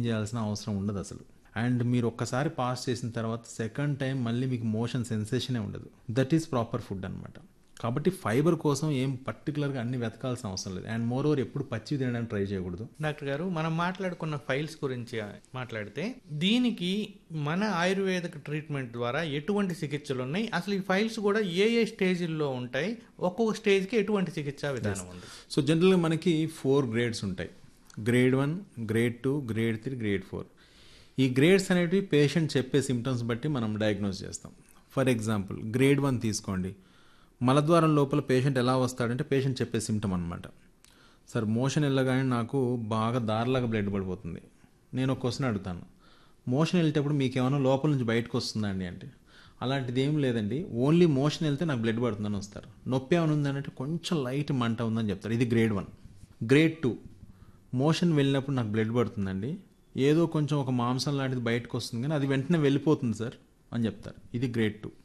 change చేయాల్సిన అవసరం ఉండదు అసలు అండ్ మీరు ఒక్కసారి పాస్ చేసిన తర్వాత సెకండ్ టైం మళ్ళీ మీకు మోషన్ సెన్సేషనే ఉండదు దట్ ఈస్ ప్రాపర్ ఫుడ్ అనమాట కాబట్టి ఫైబర్ కోసం ఏం పర్టికులర్గా అన్ని వెతకాల్సిన అవసరం లేదు అండ్ మోర్ ఓవర్ ఎప్పుడు పచ్చి తినడానికి ట్రై చేయకూడదు డాక్టర్ గారు మనం మాట్లాడుకున్న ఫైల్స్ గురించి మాట్లాడితే దీనికి మన ఆయుర్వేదిక ట్రీట్మెంట్ ద్వారా ఎటువంటి చికిత్సలు ఉన్నాయి అసలు ఈ ఫైల్స్ కూడా ఏ ఏ స్టేజ్ల్లో ఉంటాయి ఒక్కొక్క స్టేజ్కి ఎటువంటి చికిత్సా విధానం ఉంది సో జనరల్గా మనకి ఫోర్ గ్రేడ్స్ ఉంటాయి grade one grade two grade three grade four ఈ గ్రేడ్స్ అనేటివి పేషెంట్ చెప్పే సిమ్టమ్స్ బట్టి మనం డయాగ్నోస్ చేస్తాం ఫర్ ఎగ్జాంపుల్ గ్రేడ్ వన్ తీసుకోండి మలద్వారం లోపల పేషెంట్ ఎలా వస్తాడంటే పేషెంట్ చెప్పే సిమ్టమ్ అనమాట సార్ మోషన్ వెళ్ళగానే నాకు బాగా దారిలాగా బ్లడ్ పడిపోతుంది నేను ఒక క్వశ్చన్ అడుగుతాను మోషన్ వెళ్ళేటప్పుడు మీకు ఏమైనా లోపల నుంచి బయటకు వస్తుందండి అంటే అలాంటిది ఏం లేదండి ఓన్లీ మోషన్ వెళ్తే నాకు బ్లడ్ పడుతుందని వస్తారు నొప్పి ఏమైనా ఉందంటే కొంచెం లైట్ మంట ఉందని చెప్తారు ఇది grade one grade two motion వెళ్ళినప్పుడు నాకు బ్లడ్ పడుతుందండి ఏదో కొంచెం ఒక మాంసం లాంటిది బయటకు వస్తుంది కానీ అది వెంటనే వెళ్ళిపోతుంది సార్ అని చెప్తారు ఇది grade two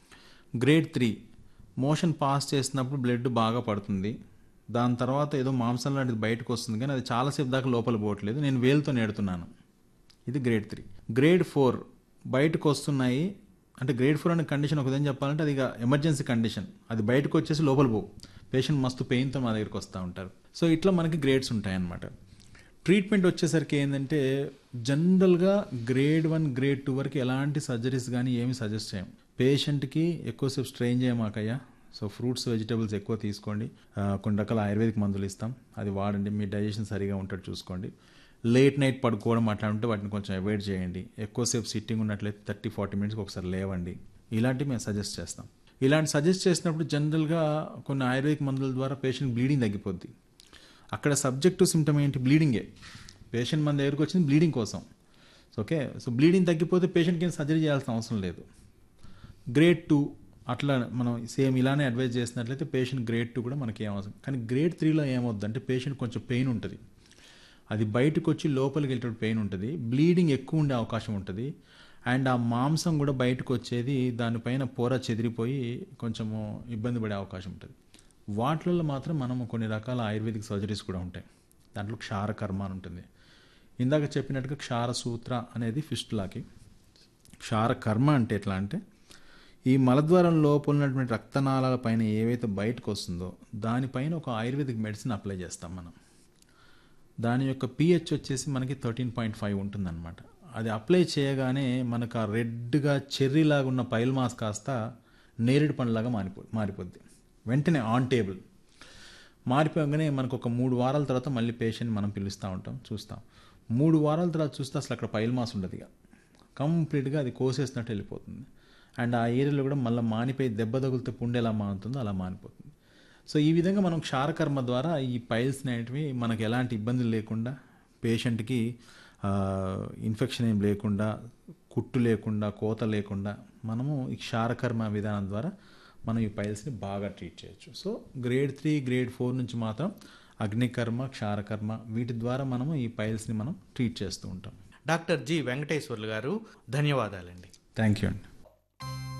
grade three motion pass చేసినప్పుడు బ్లడ్ బాగా పడుతుంది దాని తర్వాత ఏదో మాంసం లాంటిది బయటకు వస్తుంది కానీ అది చాలాసేపు దాకా లోపల పోవట్లేదు నేను వేలుతో నేడుతున్నాను ఇది గ్రేడ్ త్రీ గ్రేడ్ ఫోర్ బయటకు వస్తున్నాయి అంటే గ్రేడ్ ఫోర్ అనే కండిషన్ ఒక విధంగా చెప్పాలంటే అది ఇక ఎమర్జెన్సీ కండిషన్ అది బయటకు వచ్చేసి లోపల పోవు పేషెంట్ మస్తు పెయిన్తో మా దగ్గరికి వస్తూ ఉంటారు సో ఇట్లా మనకి గ్రేడ్స్ ఉంటాయన్నమాట ట్రీట్మెంట్ వచ్చేసరికి ఏంటంటే జనరల్గా గ్రేడ్ వన్ గ్రేడ్ టూ వరకు ఎలాంటి సర్జరీస్ కానీ ఏమి సజెస్ట్ చేయం పేషెంట్కి ఎక్కువసేపు స్ట్రెయిన్ చేయమాకయ్యా సో ఫ్రూట్స్ వెజిటబుల్స్ ఎక్కువ తీసుకోండి ఆ, కొన్ని రకాల ఆయుర్వేదిక్ మందులు ఇస్తాం అది వాడండి మీ డైజెషన్ సరిగా ఉంటట్టు చూసుకోండి లేట్ నైట్ పడుకోవడం అట్లా ఉంటే వాటిని కొంచెం అవాయిడ్ చేయండి ఎక్కువసేపు సిట్టింగ్ ఉన్నట్లయితే థర్టీ ఫార్టీ మినిట్స్కి ఒకసారి లేవండి ఇలాంటివి మేము సజెస్ట్ చేస్తాం ఇలాంటి సజెస్ట్ చేసినప్పుడు జనరల్గా కొన్ని ఆయుర్వేదిక్ మందుల ద్వారా పేషెంట్ బ్లీడింగ్ తగ్గిపోద్ది అక్కడ సబ్జెక్టివ్ సిమ్టమ్ ఏంటి బ్లీడింగే పేషెంట్ మన దగ్గరకు వచ్చింది బ్లీడింగ్ కోసం సో ఓకే సో బ్లీడింగ్ తగ్గిపోతే పేషెంట్కి ఏం సర్జరీ చేయాల్సిన అవసరం లేదు గ్రేడ్ టూ అట్లా మనం సేమ్ ఇలానే అడ్వైజ్ చేసినట్లయితే పేషెంట్ గ్రేడ్ టూ కూడా మనకి ఏం అవసరం కానీ గ్రేడ్ త్రీలో ఏమవుద్ది అంటే పేషెంట్ కొంచెం పెయిన్ ఉంటుంది అది బయటకు వచ్చి లోపలికి వెళ్ళేటప్పుడు పెయిన్ ఉంటుంది బ్లీడింగ్ ఎక్కువ ఉండే అవకాశం ఉంటుంది అండ్ ఆ మాంసం కూడా బయటకు వచ్చేది దానిపైన పొర చెదిరిపోయి కొంచెము ఇబ్బంది పడే అవకాశం ఉంటుంది వాటిల్లో మాత్రం మనం కొన్ని రకాల ఆయుర్వేదిక్ సర్జరీస్ కూడా ఉంటాయి దాంట్లో క్షార కర్మ అని ఉంటుంది ఇందాక చెప్పినట్టుగా క్షార సూత్ర అనేది ఫిస్టులాకి క్షార కర్మ అంటే ఎట్లా అంటే ఈ మలద్వారం లోపల ఉన్నటువంటి రక్తనాళాల పైన ఏవైతే బయటకు వస్తుందో దానిపైన ఒక ఆయుర్వేదిక్ మెడిసిన్ అప్లై చేస్తాం మనం దాని యొక్క పిహెచ్ వచ్చేసి మనకి థర్టీన్ పాయింట్ ఫైవ్ ఉంటుందన్నమాట అది అప్లై చేయగానే మనకు ఆ రెడ్గా చెర్రీలాగా ఉన్న పైల్ మాస్ కాస్త నేరేడు పండులాగా మారిపో మారిపోద్ది వెంటనే ఆన్ టేబుల్ మారిపోగానే మనకు ఒక మూడు వారాల తర్వాత మళ్ళీ పేషెంట్ మనం పిలుస్తూ ఉంటాం చూస్తాం మూడు వారాల తర్వాత చూస్తే అసలు అక్కడ పైల్ మాస్ ఉండదు ఇక కంప్లీట్గా అది కోసేసినట్టు వెళ్ళిపోతుంది అండ్ ఆ ఏరియాలో కూడా మళ్ళీ మానిపోయి దెబ్బ తగిలితే పుండు ఎలా మారుతుందో అలా మానిపోతుంది సో ఈ విధంగా మనం క్షారకర్మ ద్వారా ఈ పైల్స్ అనేటివి మనకు ఎలాంటి ఇబ్బందులు లేకుండా పేషెంట్కి ఇన్ఫెక్షన్ ఏం లేకుండా కుట్టు లేకుండా కోత లేకుండా మనము ఈ క్షారకర్మ విధానం ద్వారా మనం ఈ పైల్స్ని బాగా ట్రీట్ చేయొచ్చు so grade three grade four నుంచి మాత్రం అగ్నికర్మ క్షారకర్మ వీటి ద్వారా మనము ఈ పైల్స్ని మనం ట్రీట్ చేస్తూ ఉంటాం డాక్టర్ జి వెంకటేశ్వర్లు గారు ధన్యవాదాలండి థ్యాంక్ యూ అండి